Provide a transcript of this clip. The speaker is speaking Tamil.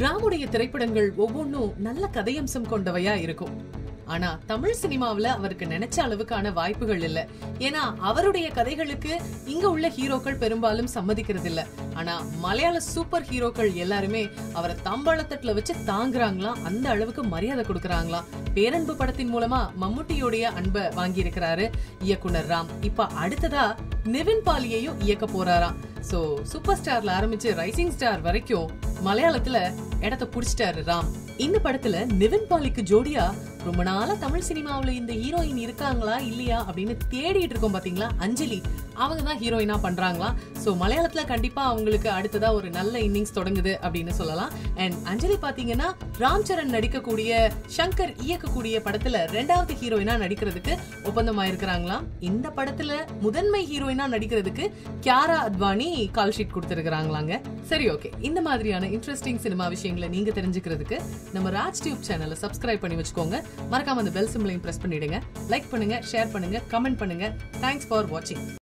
ராமுடைய திரைப்படங்கள் ஒவ்வொன்றும் நல்ல கதையம்சம் கொண்டவையா இருக்கும் ஆனா தமிழ் சினிமாவுல அவருக்கு நினைச்ச அளவுக்கான வாய்ப்புகள் இல்ல ஏன்னா அவருடைய கதைகளுக்கு இங்க உள்ள ஹீரோக்கள் பெரும்பாலும் சம்மதிக்கிறது இல்ல ஆனா மலையாள சூப்பர் ஹீரோக்கள் எல்லாருமே அவரை தம்பளத்தட்டுல வச்சு தாங்குறாங்களாம் அந்த அளவுக்கு மரியாதை கொடுக்கறாங்களாம் பேரன்பு படத்தின் மூலமா மம்முட்டியோடைய அன்பை வாங்கி இருக்கிறாரு இயக்குனர் ராம் இப்ப அடுத்ததா நிவின் பாலியையும் இயக்க போறாராம் சோ சூப்பர் ஸ்டார்ல ஆரம்பிச்சு ரைசிங் ஸ்டார் வரைக்கும் மலையாளத்துல இடத்த புடிச்சிட்டாரு ராம் இந்த படத்துல நிவின் பாலிக்கு ஜோடியா ரொம்ப நாளா தமிழ் சினிமாவுல இந்த ஹீரோயின் இருக்காங்களா இல்லையா அப்படின்னு தேடிட்டு இருக்கோம் பாத்தீங்களா அஞ்சலி அவங்க தான் ஹீரோயினா பண்றாங்களா சோ மலையாளத்துல கண்டிப்பா அவங்களுக்கு அடுத்ததா ஒரு நல்ல இன்னிங்ஸ் தொடங்குது அப்படின்னு சொல்லலாம் அண்ட் அஞ்சலி பாத்தீங்கன்னா ராம் சரண் நடிக்கக்கூடிய சங்கர் இயக்கக்கூடிய படத்துல ரெண்டாவது ஹீரோயினா நடிக்கிறதுக்கு ஒப்பந்தமாயிருக்கிறாங்களாம் இந்த படத்துல முதன்மை ஹீரோயினா நடிக்கிறதுக்கு கியாரா அத்வானி கால் ஷீட் கொடுத்துருக்காங்களாங்க சரி ஓகே இந்த மாதிரியான இன்ட்ரெஸ்டிங் சினிமா விஷயங்களை நீங்க தெரிஞ்சுக்கிறதுக்கு நம்ம ராஜ் டியூப் சேனலை சப்ஸ்கிரைப் பண்ணி வச்சுக்கோங்க மறக்காம அந்த பெல் சிம்லையும் பிரஸ் பண்ணிடுங்க லைக் பண்ணுங்க ஷேர் பண்ணுங்க கமெண்ட் பண்ணுங்க தேங்க்ஸ் ஃபார் வாட்சிங்